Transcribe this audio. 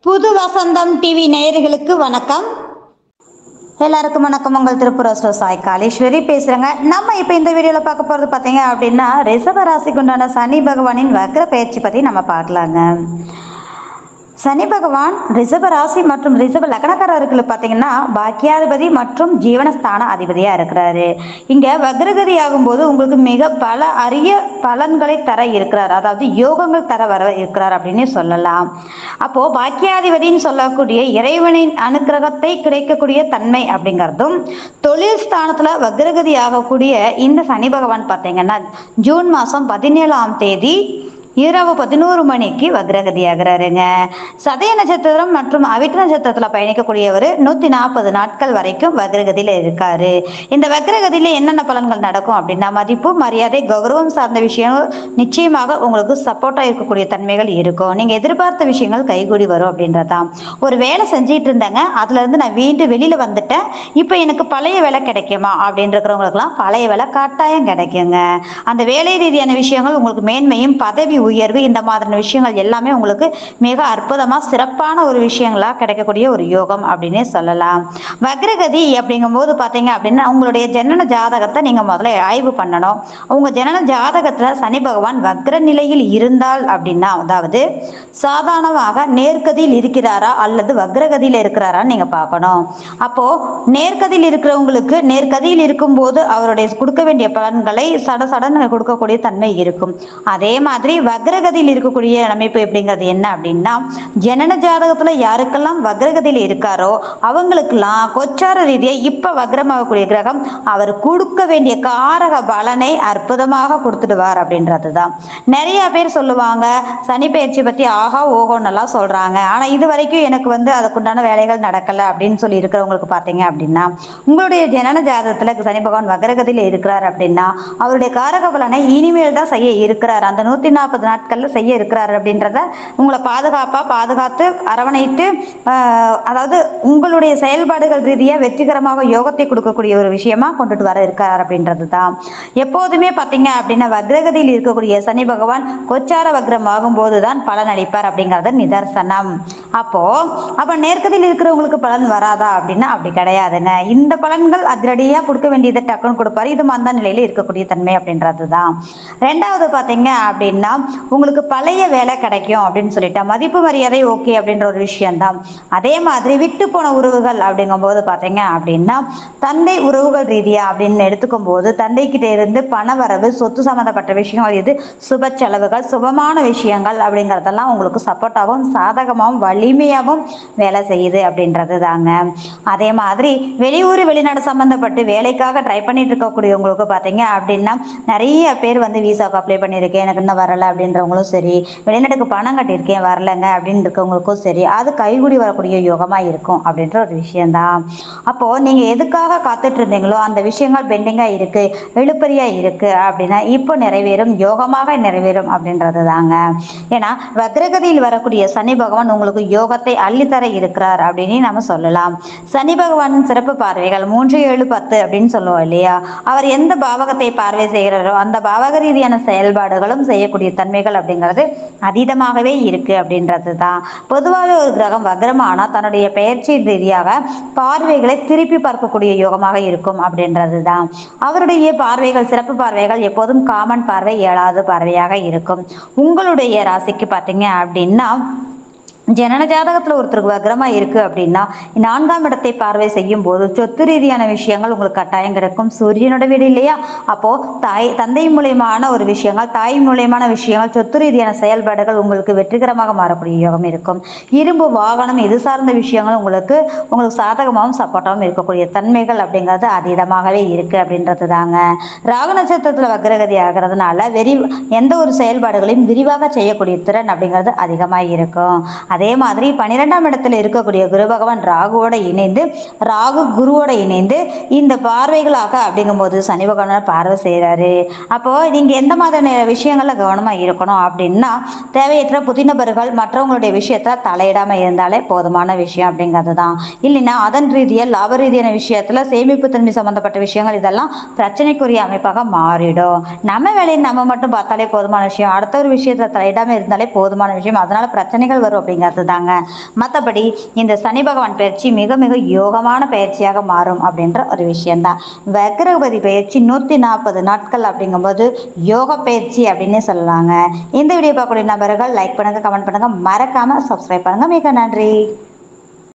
புது வசந்தம் டிவி நேயர்களுக்கு வணக்கம் எல்லாருக்கும் வணக்கம் உங்கள் திருப்பூர் அஸ்ரோ சாய் காளீஸ்வரி பேசுறேங்க நம்ம இப்போ இந்த வீடியோவில் பார்க்க போகிறது பார்த்தீங்க அப்படின்னா ரிஷப ராசிக்கு உண்டான சனி பகவானின் வக்ர பயிற்சி பற்றி நம்ம பார்க்கலாங்க சனி பகவான் ரிஷப ராசி மற்றும் ரிஷப லக்னக்காரர்களுக்கு பார்த்தீங்கன்னா பாக்கியாதிபதி மற்றும் ஜீவனஸ்தான அதிபதியாக இருக்கிறாரு இங்கே வக்ரகதி ஆகும்போது உங்களுக்கு மிக பல அரிய பலன்களை தர இருக்கிறார் அதாவது யோகங்கள் தர வர இருக்கிறார் அப்படின்னு சொல்லலாம் அப்போ பாக்கியாதிபதின்னு சொல்லக்கூடிய இறைவனின் அனுக்கிரகத்தை கிடைக்கக்கூடிய தன்மை அப்படிங்கிறதும் தொழில் ஸ்தானத்துல வக்ரகதி ஆகக்கூடிய இந்த சனி பகவான் பார்த்தீங்கன்னா ஜூன் மாதம் பதினேழாம் தேதி இரவு பதினோரு மணிக்கு வக்ரகதி ஆகிறாருங்க சதய நட்சத்திரம் மற்றும் அவிட்ட நட்சத்திரத்துல பயணிக்கக்கூடியவர் நூத்தி நாற்பது நாட்கள் வரைக்கும் வக்ரகதியில இருக்காரு இந்த வக்ரகதியில என்னென்ன பலன்கள் நடக்கும் அப்படின்னா மதிப்பு மரியாதை கௌரவம் சார்ந்த விஷயம் நிச்சயமாக உங்களுக்கு சப்போர்ட்டா இருக்கக்கூடிய தன்மைகள் இருக்கும் நீங்க எதிர்பார்த்த விஷயங்கள் கைகூடி வரும் அப்படின்றதான் ஒரு வேலை செஞ்சிட்டு இருந்தேங்க அதுல இருந்து நான் வீட்டு வெளியில வந்துட்டேன் இப்போ எனக்கு பழைய வேலை கிடைக்குமா அப்படின்னு இருக்கிறவங்களுக்குலாம் பழைய வேலை கட்டாயம் கிடைக்குங்க அந்த வேலை ரீதியான விஷயங்கள் உங்களுக்கு மேன்மையும் பதவி உயர்வு இந்த மாதிரியான விஷயங்கள் எல்லாமே உங்களுக்கு மிக அற்புதமா சிறப்பான ஒரு விஷயங்களா கிடைக்கக்கூடிய ஒரு யோகம் அப்படின்னே சொல்லலாம் வக்ரகதி அப்படிங்கும்போது பாத்தீங்க அப்படின்னா உங்களுடைய ஜனன ஜாதகத்தை நீங்க முதல்ல ஆய்வு பண்ணணும் உங்க ஜனன ஜாதகத்துல சனி பகவான் வக்ர நிலையில் இருந்தால் அப்படின்னா அதாவது சாதாரணமாக நேர்கதியில் இருக்கிறாரா அல்லது வக்ரகதியில் இருக்கிறாரான்னு நீங்க பார்க்கணும் அப்போ நேர்கதியில் இருக்கிறவங்களுக்கு நேர்கதியில் இருக்கும்போது அவருடைய கொடுக்க வேண்டிய பலன்களை சட சடன்னு கொடுக்கக்கூடிய தன்மை இருக்கும் அதே மாதிரி வக்ரகதியில் இருக்கக்கூடிய அமைப்பு எப்படிங்கிறது என்ன அப்படின்னா ஜனன ஜாதகத்துல யாருக்கெல்லாம் வக்ரகதியில் இருக்காரோ அவங்களுக்கெல்லாம் கொச்சார ரீதியா இப்ப வக்ரமாகக்கூடிய கிரகம் அவர் கொடுக்க வேண்டிய காரக பலனை அற்புதமாக கொடுத்துடுவார் அப்படின்றதுதான் நிறைய பேர் சொல்லுவாங்க சனி பயிற்சி பத்தி ஆகா ஓகோன்னெல்லாம் சொல்றாங்க ஆனா இது வரைக்கும் எனக்கு வந்து அதுக்குண்டான வேலைகள் நடக்கல அப்படின்னு சொல்லி இருக்கிறவங்களுக்கு பாத்தீங்க அப்படின்னா உங்களுடைய ஜனன ஜாதகத்துல சனி பகவான் வக்ரகதியில இருக்கிறார் அப்படின்னா அவருடைய காரக பலனை இனிமேல் தான் செய்ய இருக்கிறார் அந்த நூத்தி நாற்பது நாட்கள்ல செய்ய இருக்கிறார் அப்படின்றத உங்களை பாதுகாப்பா பாதுகாத்து அரவணைத்து ஆஹ், அதாவது உங்களுடைய செயல்பாடுகள் ரீதியா வெற்றிகரமாக யோகத்தை கொடுக்கக்கூடிய ஒரு விஷயமா கொண்டுட்டு வர இருக்கார் அப்படின்றது தான் எப்போதுமே பாத்தீங்க அப்படின்னா வக்ரகதியில் இருக்கக்கூடிய சனி பகவான் கொச்சார வக்ரம் ஆகும்போது தான் பலன் அளிப்பார் அப்படிங்கறது நிதர்சனம் அப்போ அப்ப நேர்கதியில் இருக்கிறவங்களுக்கு பலன் வராதா அப்படின்னா அப்படி கிடையாதுங்க இந்த பலன்கள் அதிரடியா கொடுக்க வேண்டியதை டக்குன்னு கொடுப்பாரு இது மந்த நிலையில இருக்கக்கூடிய தன்மை அப்படின்றது தான் ரெண்டாவது பாத்தீங்க அப்படின்னா உங்களுக்கு பழைய வேலை கிடைக்கும் அப்படின்னு சொல்லிட்டா மதிப்பு மரியாதை ஓகே அப்படின்ற ஒரு விஷயம் தான் அதே மாதிரி விட்டு போன உறவுகள் அப்படிங்கும்போது பாத்தீங்க அப்படின்னா தந்தை உறவுகள் ரீதியா அப்படின்னு எடுத்துக்கும் போது தந்தை கிட்ட இருந்து பண வரவு சொத்து சம்பந்தப்பட்ட விஷயங்கள் இது சுப செலவுகள் சுபமான விஷயங்கள் அப்படிங்கறதெல்லாம் உங்களுக்கு சப்போர்ட்டாகவும் சாதகமாகவும் வலிமையாகவும் வேலை செய்யுது அப்படின்றது தாங்க அதே மாதிரி வெளியூர் வெளிநாடு சம்பந்தப்பட்டு வேலைக்காக ட்ரை பண்ணிட்டு இருக்கக்கூடியவங்களுக்கு பாத்தீங்க அப்படின்னா நிறைய பேர் வந்து விசாவுக்கு அப்ளை பண்ணியிருக்கேன் எனக்கு இன்னும் வரல அப்படின்றவங்களும் சரி வெளிநாட்டுக்கு பணம் கட்டியிருக்கேன் வரலங்க அப்படின்னு இருக்கவங்களுக்கும் சரி அது கைகூடி வரக்கூடிய யோகமா இருக்கும் அப்படின்ற ஒரு விஷயம்தான் அப்போ நீங்க எதுக்காக காத்துட்டு இருந்தீங்களோ அந்த விஷயங்கள் பெண்டிங்கா இருக்கு எழுப்பறியா இருக்கு அப்படின்னா இப்போ நிறைவேறும் யோகமாக நிறைவேறும் அப்படின்றது தாங்க ஏன்னா வக்ரகதியில் வரக்கூடிய சனி பகவான் உங்களுக்கு யோகத்தை அள்ளித்தர இருக்கிறார் அப்படின்னு நம்ம சொல்லலாம் சனி பகவானின் சிறப்பு பார்வைகள் மூன்று ஏழு பத்து அப்படின்னு சொல்லுவோம் இல்லையா அவர் எந்த பாவகத்தை பார்வை செய்கிறாரோ அந்த பாவக ரீதியான செயல்பாடுகளும் செய்யக்கூடிய தன்மைகள் அப்படிங்கிறது அதீதமாகவே இருக்கு அப்படின்றது தான் பொதுவாகவே ஒரு கிரகம் வக்ரமானா தன்னுடைய பெயர்ச்சி ரீதியாக பார்வைகளை திருப்பி பார்க்கக்கூடிய யோகமாக இருக்கும் அப்படின்றது தான் அவருடைய பார்வைகள் சிறப்பு பார்வைகள் எப்போதும் காமன் பார்வை ஏழாவது பார்வையாக இருக்கும் உங்களுடைய ராசிக்கு பார்த்தீங்க அப்படின்னா ஜனன ஜாதகத்துல ஒருத்தருக்கு வக்ரமா இருக்கு அப்படின்னா நான்காம் இடத்தை பார்வை செய்யும் போது சொத்து ரீதியான விஷயங்கள் உங்களுக்கு கட்டாயம் கிடைக்கும் சூரியனோட வீடு இல்லையா அப்போ தாய் தந்தை மூலியமான ஒரு விஷயங்கள் தாய் மூலியமான விஷயங்கள் சொத்து ரீதியான செயல்பாடுகள் உங்களுக்கு வெற்றிகரமாக மாறக்கூடிய யோகம் இருக்கும் இரும்பு வாகனம் இது சார்ந்த விஷயங்கள் உங்களுக்கு உங்களுக்கு சாதகமாகவும் சப்போர்ட்டாகவும் இருக்கக்கூடிய தன்மைகள் அப்படிங்கிறது அதீதமாகவே இருக்கு அப்படின்றது தாங்க ராக நட்சத்திரத்துல வக்ரகதி ஆகிறதுனால வெறி எந்த ஒரு செயல்பாடுகளையும் விரிவாக செய்யக்கூடிய திறன் அப்படிங்கிறது அதிகமாக இருக்கும் அதே மாதிரி பன்னிரெண்டாம் இடத்துல இருக்கக்கூடிய குரு பகவான் ராகுவோட இணைந்து ராகு குருவோட இணைந்து இந்த பார்வைகளாக அப்படிங்கும்போது சனி பகவான் பார்வை செய்கிறாரு அப்போ நீங்க எந்த மாதிரியான விஷயங்கள்ல கவனமா இருக்கணும் அப்படின்னா தேவையற்ற புதினபர்கள் மற்றவங்களுடைய விஷயத்துல தலையிடாம இருந்தாலே போதுமான விஷயம் அப்படிங்கிறது தான் இல்லைன்னா அதன் ரீதியா லாப ரீதியான விஷயத்துல சேமிப்பு தன்மை சம்பந்தப்பட்ட விஷயங்கள் இதெல்லாம் பிரச்சனைக்குரிய அமைப்பாக மாறிடும் நம்ம வேலையை நம்ம மட்டும் பார்த்தாலே போதுமான விஷயம் அடுத்த ஒரு விஷயத்துல தலையிடாம இருந்தாலே போதுமான விஷயம் அதனால பிரச்சனைகள் வரும் அப்படிங்கிறது அப்படிங்கிறது தாங்க மற்றபடி இந்த சனி பகவான் பயிற்சி மிக மிக யோகமான பயிற்சியாக மாறும் அப்படின்ற ஒரு விஷயம்தான் வக்ரகபதி பயிற்சி நூற்றி நாற்பது நாட்கள் அப்படிங்கும்போது யோக பயிற்சி அப்படின்னு சொல்லலாங்க இந்த வீடியோ பார்க்கக்கூடிய நபர்கள் லைக் பண்ணுங்க கமெண்ட் பண்ணுங்க மறக்காம சப்ஸ்கிரைப் பண்ணுங்க மிக நன்றி